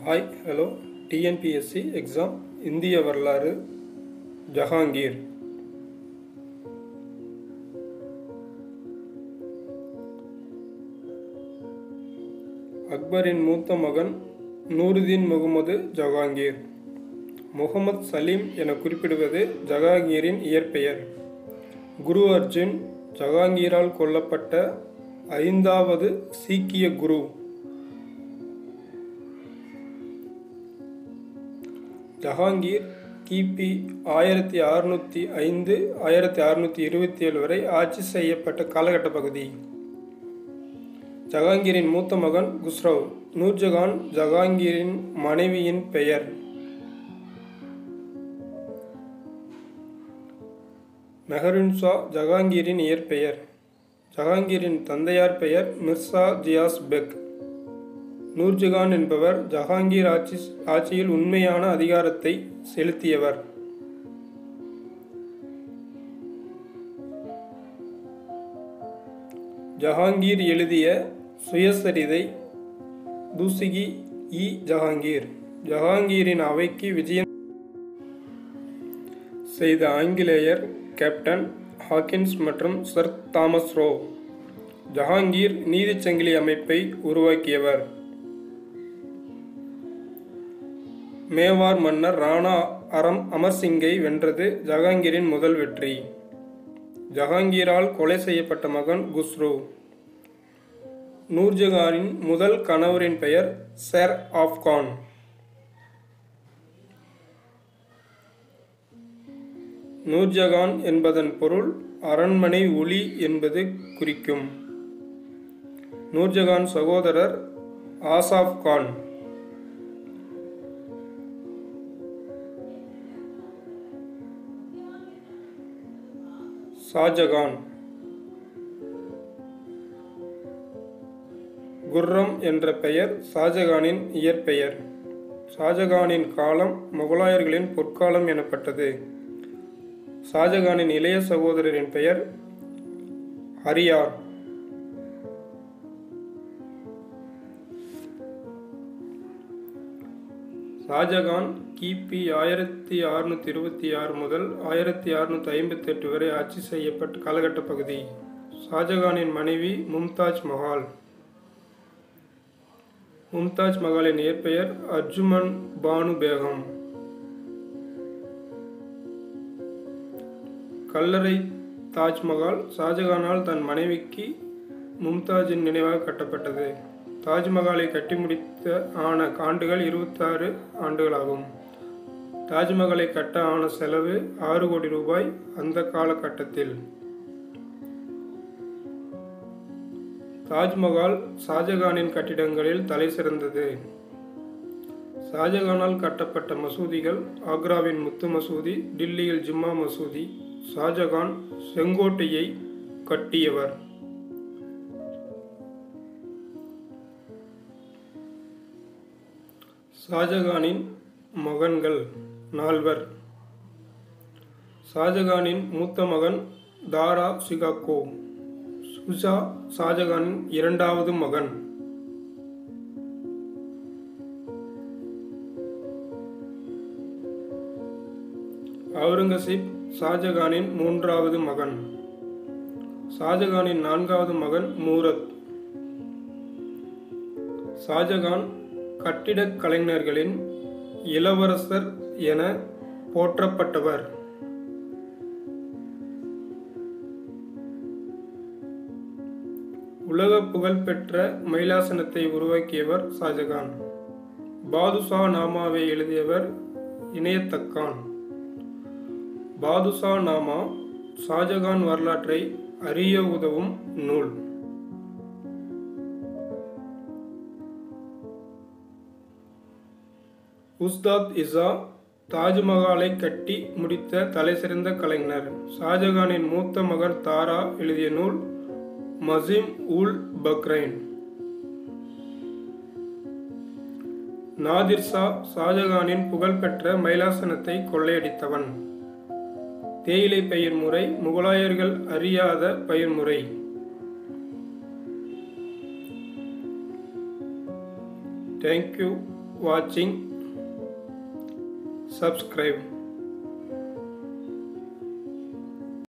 hi hello TNPSC exam இந்திய வரலாறு ஜஹாங்கீர் அக்பரின் மூத்த மகன் நூருதீன் முகமது ஜஹாங்கீர் முகமது சலீம் என குறிப்பிடுவது ஜஹாங்கீரின் இயற்பெயர் குரு அர்ஜுன் ஜஹாங்கீரால் கொல்லப்பட்ட ஐந்தாவது சீக்கிய குரு ஜஹாங்கீர் கிபி ஆயிரத்தி அறுநூற்றி ஐந்து ஆயிரத்தி அறுநூற்றி இருபத்தி ஏழு வரை ஆட்சி செய்யப்பட்ட காலகட்ட பகுதி ஜஹாங்கீரின் மூத்த மகன் குஸ்ரவ் நூர்ஜஹான் ஜஹாங்கீரின் மனைவியின் பெயர் மெஹருன்ஷா ஜஹாங்கீரின் இயற்பெயர் ஜஹாங்கீரின் தந்தையார் பெயர் மிர்சா ஜியாஸ் பெக் நூர்ஜஹான் என்பவர் ஜஹாங்கீர் ஆட்சி ஆட்சியில் உண்மையான அதிகாரத்தை செலுத்தியவர் ஜஹாங்கீர் எழுதிய சுயசரிதை தூசிகி இ ஜஹாங்கீர் ஜஹாங்கீரின் அவைக்கு விஜயம் செய்த ஆங்கிலேயர் கேப்டன் ஹாக்கின்ஸ் மற்றும் சர் தாமஸ் ரோ ஜஹாங்கீர் நீதிச் சங்கிலி அமைப்பை உருவாக்கியவர் மேவார் மன்னர் ராணா அரம் அமர்சிங்கை வென்றது ஜஹாங்கீரின் முதல் வெற்றி ஜஹாங்கீரால் கொலை செய்யப்பட்ட மகன் குஸ்ரு நூர்ஜஹானின் முதல் கணவரின் பெயர் சேர் ஆப்கான் நூர்ஜஹான் என்பதன் பொருள் அரண்மனை ஒளி என்பது குறிக்கும் நூர்ஜஹான் சகோதரர் ஆசாப் கான் ஷாஜகான் குர்ரம் என்ற பெயர் ஷாஜகானின் இயற்பெயர் ஷாஜகானின் காலம் முகலாயர்களின் பொற்காலம் எனப்பட்டது ஷாஜகானின் இளைய சகோதரரின் பெயர் ஹரியார் ஷாஜகான் கிபி ஆயிரத்தி அறுநூத்தி இருபத்தி ஆறு முதல் ஆயிரத்தி அறுநூத்தி ஐம்பத்தி எட்டு வரை ஆட்சி செய்யப்பட்ட காலகட்ட பகுதி ஷாஜகானின் மனைவி மும்தாஜ் மஹால் மும்தாஜ் மஹாலின் இயற்பெயர் அர்ஜுமன் பானு பேகம் கல்லறை தாஜ்மஹால் ஷாஜகானால் தன் மனைவிக்கு மும்தாஜின் நினைவாக கட்டப்பட்டது தாஜ்மஹாலை கட்டி முடித்த ஆன ஆண்டுகள் இருபத்தாறு ஆண்டுகளாகும் தாஜ்மஹாலை கட்ட ஆன செலவு ஆறு கோடி ரூபாய் அந்த காலகட்டத்தில் தாஜ்மஹால் ஷாஜகானின் கட்டிடங்களில் தலை சிறந்தது ஷாஜகானால் கட்டப்பட்ட மசூதிகள் ஆக்ராவின் முத்து மசூதி டில்லியில் ஜும்மா மசூதி ஷாஜகான் செங்கோட்டையை கட்டியவர் ஷாஜகானின் மகன்கள் நால்வர் ஷாஜகானின் மூத்த மகன் தாரா சிகாக்கோ சுஜா ஷாஜகானின் இரண்டாவது மகன் அவுரங்கசீப் ஷாஜகானின் மூன்றாவது மகன் ஷாஜகானின் நான்காவது மகன் மூரத் ஷாஜகான் கட்டிடக் கலைஞர்களின் இளவரசர் என போற்றப்பட்டவர் உலக புகழ்பெற்ற மயிலாசனத்தை உருவாக்கியவர் ஷாஜகான் பாதுஷா நாமாவை எழுதியவர் இணையத்தக்கான் பாதுஷா நாமா ஷாஜகான் வரலாற்றை அறிய உதவும் நூல் உஸ்தாத் இசா தாஜ்மஹாலை கட்டி முடித்த தலைசிறந்த கலைஞர் ஷாஜகானின் மூத்த மகன் தாரா எழுதிய நூல் மசிம் உல் பக்ரைன் நாதிர் ஷா ஷாஜகானின் புகழ்பெற்ற மயிலாசனத்தை கொள்ளையடித்தவன் தேயிலை பயிர் முறை முகலாயர்கள் அறியாத பயிர் முறை தேங்க்யூ வாட்சிங் subscribe